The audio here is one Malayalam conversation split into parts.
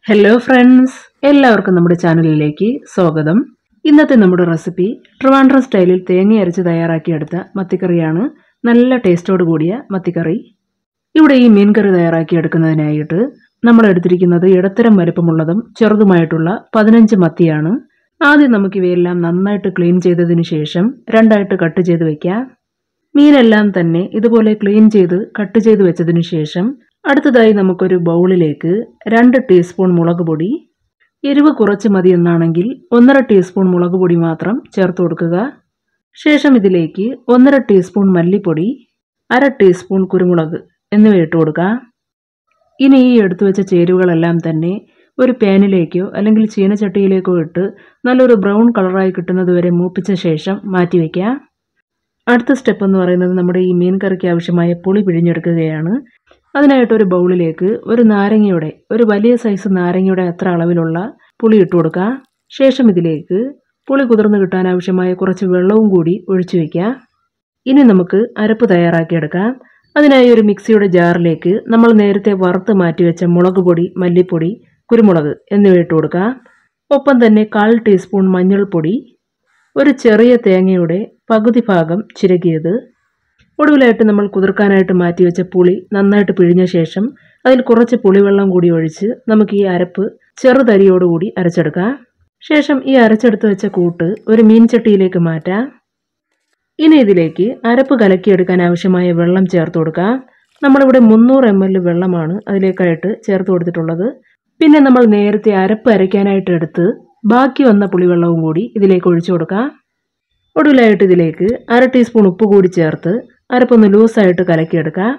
ഹലോ ഫ്രണ്ട്സ് എല്ലാവർക്കും നമ്മുടെ ചാനലിലേക്ക് സ്വാഗതം ഇന്നത്തെ നമ്മുടെ റെസിപ്പി ട്രിവാൻഡ്രം സ്റ്റൈലിൽ തേങ്ങ അരച്ച് തയ്യാറാക്കിയെടുത്ത മത്തിക്കറിയാണ് നല്ല ടേസ്റ്റോട് കൂടിയ മത്തിക്കറി ഇവിടെ ഈ മീൻ കറി തയ്യാറാക്കിയെടുക്കുന്നതിനായിട്ട് നമ്മൾ എടുത്തിരിക്കുന്നത് ഇടത്തരം വലുപ്പമുള്ളതും ചെറുതുമായിട്ടുള്ള പതിനഞ്ച് മത്തിയാണ് ആദ്യം നമുക്ക് ഇവയെല്ലാം നന്നായിട്ട് ക്ലീൻ ചെയ്തതിന് ശേഷം രണ്ടായിട്ട് കട്ട് ചെയ്ത് വെക്കാം മീനെല്ലാം തന്നെ ഇതുപോലെ ക്ലീൻ ചെയ്ത് കട്ട് ചെയ്ത് വെച്ചതിന് ശേഷം അടുത്തതായി നമുക്കൊരു ബൗളിലേക്ക് രണ്ട് ടീസ്പൂൺ മുളക് പൊടി എരിവ് കുറച്ച് മതി എന്നാണെങ്കിൽ ഒന്നര ടീസ്പൂൺ മുളക് പൊടി മാത്രം ചേർത്ത് കൊടുക്കുക ശേഷം ഇതിലേക്ക് ഒന്നര ടീസ്പൂൺ മല്ലിപ്പൊടി അര ടീസ്പൂൺ കുരുമുളക് എന്നിവ ഇട്ട് കൊടുക്കുക ഇനി ഈ എടുത്തു വെച്ച ചേരുവകളെല്ലാം തന്നെ ഒരു പാനിലേക്കോ അല്ലെങ്കിൽ ചീനച്ചട്ടിയിലേക്കോ ഇട്ട് നല്ലൊരു ബ്രൗൺ കളറായി കിട്ടുന്നത് വരെ മൂപ്പിച്ച ശേഷം മാറ്റി വയ്ക്കുക അടുത്ത സ്റ്റെപ്പ് എന്ന് പറയുന്നത് നമ്മുടെ ഈ മീൻ കറിക്ക് ആവശ്യമായ പുളി പിഴിഞ്ഞെടുക്കുകയാണ് അതിനായിട്ട് ഒരു ബൗളിലേക്ക് ഒരു നാരങ്ങയുടെ ഒരു വലിയ സൈസ് നാരങ്ങയുടെ അത്ര അളവിലുള്ള പുളി ഇട്ട് കൊടുക്കുക ശേഷം ഇതിലേക്ക് പുളി കുതിർന്ന് കിട്ടാൻ ആവശ്യമായ കുറച്ച് വെള്ളവും കൂടി ഒഴിച്ചു വയ്ക്കുക ഇനി നമുക്ക് അരപ്പ് തയ്യാറാക്കിയെടുക്കാം അതിനായി ഒരു മിക്സിയുടെ ജാറിലേക്ക് നമ്മൾ നേരത്തെ വറുത്ത് മാറ്റിവെച്ച മുളക് പൊടി മല്ലിപ്പൊടി കുരുമുളക് എന്നിവ ഇട്ട് കൊടുക്കുക ഒപ്പം തന്നെ കാൽ ടീസ്പൂൺ മഞ്ഞൾപ്പൊടി ഒരു ചെറിയ തേങ്ങയുടെ പകുതി ഭാഗം ചിരകിയത് ഒടുവിലായിട്ട് നമ്മൾ കുതിർക്കാനായിട്ട് മാറ്റിവെച്ച പുളി നന്നായിട്ട് പിഴിഞ്ഞ ശേഷം അതിൽ കുറച്ച് പുളിവെള്ളം കൂടി ഒഴിച്ച് നമുക്ക് ഈ അരപ്പ് ചെറുതരിയോടുകൂടി അരച്ചെടുക്കാം ശേഷം ഈ അരച്ചെടുത്ത് വെച്ച കൂട്ട് ഒരു മീൻ ചട്ടിയിലേക്ക് മാറ്റാം ഇനി ഇതിലേക്ക് അരപ്പ് കലക്കിയെടുക്കാൻ ആവശ്യമായ വെള്ളം ചേർത്ത് കൊടുക്കാം നമ്മളിവിടെ മുന്നൂറ് എം എൽ വെള്ളമാണ് അതിലേക്കായിട്ട് ചേർത്ത് കൊടുത്തിട്ടുള്ളത് പിന്നെ നമ്മൾ നേരത്തെ അരപ്പ് അരയ്ക്കാനായിട്ട് എടുത്ത് ബാക്കി വന്ന പുളിവെള്ളവും കൂടി ഇതിലേക്ക് ഒഴിച്ചു കൊടുക്കാം ഒടുവിലായിട്ട് ഇതിലേക്ക് അര ടീസ്പൂൺ ഉപ്പ് കൂടി ചേർത്ത് അരപ്പൊന്ന് ലൂസായിട്ട് കലക്കിയെടുക്കാം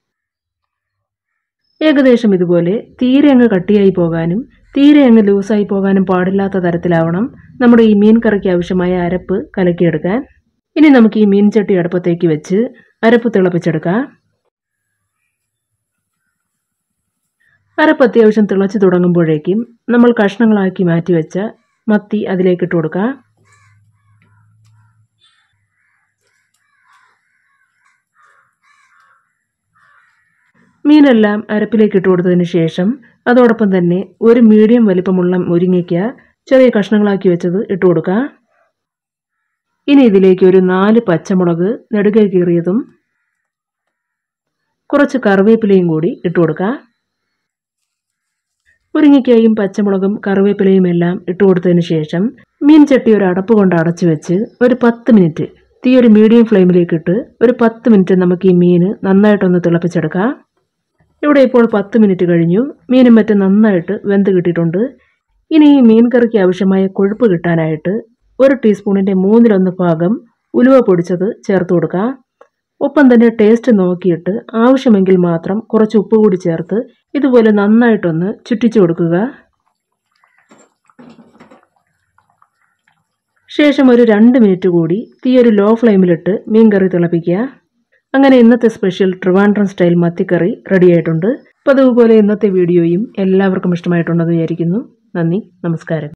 ഏകദേശം ഇതുപോലെ തീരെ അങ്ങ് കട്ടിയായി പോകാനും തീരെ അങ്ങ് ലൂസായി പോകാനും പാടില്ലാത്ത തരത്തിലാവണം നമ്മുടെ ഈ മീൻ കറിക്ക് ആവശ്യമായ അരപ്പ് കലക്കിയെടുക്കാൻ ഇനി നമുക്ക് ഈ മീൻ ചട്ടി അടുപ്പത്തേക്ക് വെച്ച് അരപ്പ് തിളപ്പിച്ചെടുക്കാം അരപ്പ് അത്യാവശ്യം തിളച്ച് തുടങ്ങുമ്പോഴേക്കും നമ്മൾ കഷ്ണങ്ങളാക്കി മാറ്റി വെച്ച മത്തി അതിലേക്ക് ഇട്ട് കൊടുക്കാം മീനെല്ലാം അരപ്പിലേക്ക് ഇട്ട് കൊടുത്തതിന് ശേഷം അതോടൊപ്പം തന്നെ ഒരു മീഡിയം വലിപ്പമുള്ള മുരിങ്ങയ്ക്ക ചെറിയ കഷ്ണങ്ങളാക്കി വെച്ചത് ഇട്ട് കൊടുക്കുക ഇനി ഇതിലേക്ക് ഒരു നാല് പച്ചമുളക് നെടുകെ കീറിയതും കുറച്ച് കറിവേപ്പിലയും കൂടി ഇട്ട് കൊടുക്കുക മുരിങ്ങയ്ക്കായും പച്ചമുളകും കറിവേപ്പിലയും എല്ലാം ഇട്ട് കൊടുത്തതിന് ശേഷം മീൻ ചട്ടി ഒരു അടപ്പ് കൊണ്ട് അടച്ചു വെച്ച് ഒരു പത്ത് മിനിറ്റ് തീ ഒരു മീഡിയം ഫ്ലെയിമിലേക്ക് ഇട്ട് ഒരു പത്ത് മിനിറ്റ് നമുക്ക് ഈ മീൻ നന്നായിട്ടൊന്ന് തിളപ്പിച്ചെടുക്കാം ഇവിടെ ഇപ്പോൾ പത്ത് മിനിറ്റ് കഴിഞ്ഞു മീനും മറ്റും നന്നായിട്ട് വെന്ത് കിട്ടിയിട്ടുണ്ട് ഇനി ഈ മീൻ കറിക്ക് ആവശ്യമായ കൊഴുപ്പ് കിട്ടാനായിട്ട് ഒരു ടീസ്പൂണിൻ്റെ മൂന്നിലൊന്ന് ഭാഗം ഉലുവ പൊടിച്ചത് ചേർത്ത് കൊടുക്കുക ഒപ്പം തന്നെ ടേസ്റ്റ് നോക്കിയിട്ട് ആവശ്യമെങ്കിൽ മാത്രം കുറച്ച് ഉപ്പ് കൂടി ചേർത്ത് ഇതുപോലെ നന്നായിട്ടൊന്ന് ചുറ്റിച്ചു കൊടുക്കുക ശേഷം ഒരു രണ്ട് മിനിറ്റ് കൂടി തീ ഒരു ലോ ഫ്ലെയിമിലിട്ട് മീൻ കറി തിളപ്പിക്കുക അങ്ങനെ ഇന്നത്തെ സ്പെഷ്യൽ ട്രിവാൻഡ്രം സ്റ്റൈൽ മത്തിക്കറി റെഡി ആയിട്ടുണ്ട് അപ്പോൾ അതുപോലെ ഇന്നത്തെ വീഡിയോയും എല്ലാവർക്കും ഇഷ്ടമായിട്ടുണ്ടെന്ന് വിചാരിക്കുന്നു നന്ദി നമസ്കാരം